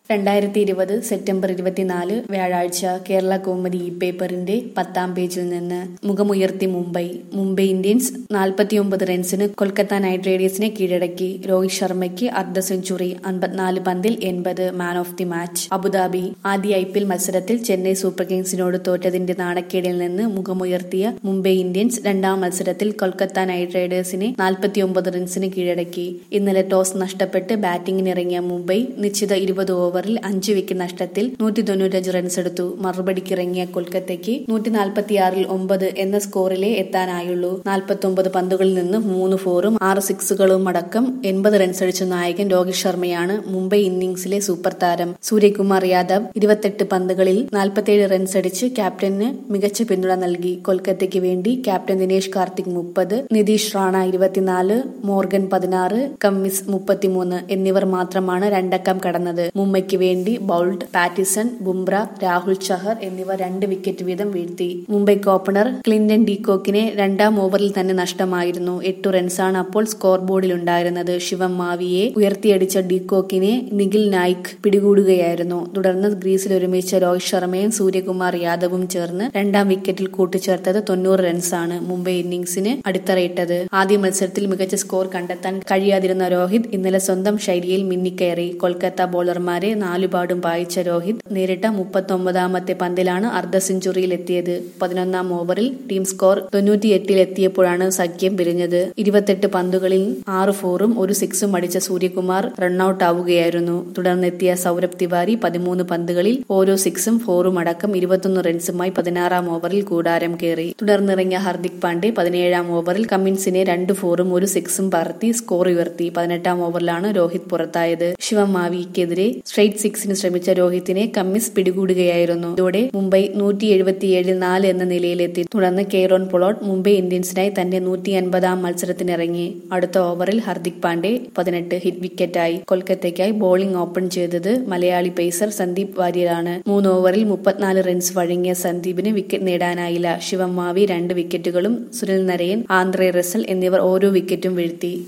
രണ്ടായിരത്തി ഇരുപത് സെപ്റ്റംബർ ഇരുപത്തിനാല് വ്യാഴാഴ്ച കേരള കൗമുദി ഇ പേപ്പറിന്റെ പത്താം പേജിൽ നിന്ന് മുഖമുയർത്തി മുംബൈ മുംബൈ ഇന്ത്യൻസ് നാൽപ്പത്തിയൊമ്പത് റൺസിന് കൊൽക്കത്ത നൈറ്റ് റൈഡേഴ്സിനെ കീഴടക്കി രോഹിത് ശർമ്മയ്ക്ക് അർദ്ധ സെഞ്ചുറി അൻപത്തിനാല് പന്തിൽ എൺപത് man of the match Abu Dhabi ആദ്യ ഐ പി എൽ മത്സരത്തിൽ ചെന്നൈ സൂപ്പർ കിങ്സിനോട് തോറ്റതിന്റെ നാണക്കേടിൽ നിന്ന് മുഖമുയർത്തിയ മുംബൈ ഇന്ത്യൻസ് രണ്ടാം മത്സരത്തിൽ കൊൽക്കത്ത നൈറ്റ് റൈഡേഴ്സിനെ നാൽപ്പത്തിയൊമ്പത് റൺസിന് കീഴടക്കി ഇന്നലെ ടോസ് നഷ്ടപ്പെട്ട് ബാറ്റിംഗിനിറങ്ങിയ മുംബൈ നിശ്ചിത ഇരുപത് ഓവറിൽ അഞ്ച് വിക്കറ്റ് നഷ്ടത്തിൽ നൂറ്റി തൊണ്ണൂറ്റഞ്ച് റൺസ് എടുത്തു മറുപടിക്കിറങ്ങിയ കൊൽക്കത്തയ്ക്ക് നൂറ്റി നാൽപ്പത്തിയാറിൽ ഒമ്പത് എന്ന സ്കോറിലെ എത്താനായുള്ളൂ നാൽപ്പത്തൊമ്പത് പന്തുകളിൽ നിന്ന് മൂന്ന് ഫോറും ആറ് സിക്സുകളും അടക്കം എൺപത് റൺസ് അടിച്ച നായകൻ രോഹിത് ശർമ്മയാണ് മുംബൈ ഇന്നിംഗ്സിലെ സൂപ്പർ താരം സൂര്യകുമാർ യാദവ് ഇരുപത്തെട്ട് പന്തുകളിൽ നാൽപ്പത്തിയേഴ് റൺസ് അടിച്ച് ക്യാപ്റ്റന് മികച്ച പിന്തുണ നൽകി കൊൽക്കത്തയ്ക്ക് വേണ്ടി ക്യാപ്റ്റൻ ദിനേശ് കാർത്തിക് മുപ്പത് നിതീഷ് റാണ ഇരുപത്തിനാല് മോർഗൻ പതിനാറ് കമ്മിസ് മുപ്പത്തിമൂന്ന് എന്നിവർ മാത്രമാണ് രണ്ടക്കം കടന്നത് മുംബൈക്ക് വേണ്ടി ബൌൾഡ് പാറ്റിസൺ ബുംറ രാഹുൽ ചഹർ എന്നിവർ രണ്ട് വിക്കറ്റ് വീതം വീഴ്ത്തി മുംബൈക്ക് ഓപ്പണർ ക്ലിന്റൺ ഡീകോക്കിനെ രണ്ടാം ഓവറിൽ തന്നെ നഷ്ടമായിരുന്നു എട്ടു റൺസാണ് അപ്പോൾ സ്കോർ ബോർഡിൽ ഉണ്ടായിരുന്നത് ശിവം മാവിയെ ഉയർത്തിയടിച്ച ഡീകോക്കിനെ നിഖിൽ നായിക് പിടികൂടുകയായിരുന്നു തുടർന്ന് ഗ്രീസിൽ ഒരുമിച്ച രോഹിത് ശർമ്മയും സൂര്യകുമാർ യാദവും ചേർന്ന് രണ്ടാം വിക്കറ്റിൽ കൂട്ടിച്ചേർത്തത് തൊണ്ണൂറ് റൺസാണ് മുംബൈ ഇന്നിംഗ്സിന് അടിത്തറയിട്ടത് ആദ്യ മത്സരത്തിൽ മികച്ച സ്കോർ കണ്ടെത്താൻ കഴിയാതിരുന്ന രോഹിത് ഇന്നലെ സ്വന്തം ശൈലിയിൽ മിന്നിക്കയറി കൊൽക്കത്ത ബോളർമാരെ നാലുപാടും പായിച്ച രോഹിത് നേരിട്ട മുപ്പത്തൊമ്പതാമത്തെ പന്തിലാണ് അർദ്ധ സെഞ്ചുറിയിലെത്തിയത് പതിനൊന്നാം ഓവറിൽ ടീം സ്കോർ തൊണ്ണൂറ്റിയെട്ടിലെത്തിയപ്പോഴാണ് സഖ്യം പിരിഞ്ഞത് ഇരുപത്തെട്ട് പന്തുകളിൽ ആറ് ഫോറും ഒരു സിക്സും അടിച്ച സൂര്യകുമാർ റണ്ണൌട്ട് ആവുകയായിരുന്നു തുടർന്നെത്തിയ സൗരഭ് തിവാരി പതിമൂന്ന് പന്തുകളിൽ ഓരോ സിക്സും ഫോറും അടക്കം ഇരുപത്തൊന്ന് റൺസുമായി പതിനാറാം ഓവറിൽ കൂടാരം കയറി തുടർന്നിറങ്ങിയ ഹർദിക് പാണ്ഡെ പതിനേഴാം ഓവറിൽ കമ്മിൻസിനെ രണ്ട് ഫോറും ഒരു സിക്സും പറത്തി സ്കോർ ഉയർത്തി പതിനെട്ടാം ഓവറിലാണ് രോഹിത് പുറത്തായത് ശിവമാവിക്കെതിരെ സ്ട്രൈറ്റ് സിക്സിന് ശ്രമിച്ച രോഹിത്തിനെ കമ്മിസ് പിടികൂടുകയായിരുന്നു ഇതോടെ മുംബൈ നൂറ്റി എഴുപത്തിയേഴിൽ നാല് എന്ന നിലയിലെത്തി തുടർന്ന് കെയ്റോൺ പൊളോട്ട് മുംബൈ ഇന്ത്യൻസിനായി തന്റെ നൂറ്റി അൻപതാം മത്സരത്തിനിറങ്ങി അടുത്ത ഓവറിൽ ഹർദിക് പാണ്ഡെ പതിനെട്ട് ഹിറ്റ് വിക്കറ്റായി കൊൽക്കത്തയ്ക്കായി ബോളിംഗ് ഓപ്പൺ ചെയ്തത് മലയാളി പേസർ സന്ദീപ് വാര്യരാണ് മൂന്ന് ഓവറിൽ മുപ്പത്തിനാല് റൺസ് വഴങ്ങിയ സന്ദീപിന് വിക്കറ്റ് നേടാനായില്ല ശിവമാവി രണ്ട് വിക്കറ്റുകളും സുനിൽ നരയൻ ആന്ധ്രേ റസൽ എന്നിവർ ഓരോ വിക്കറ്റും വീഴ്ത്തി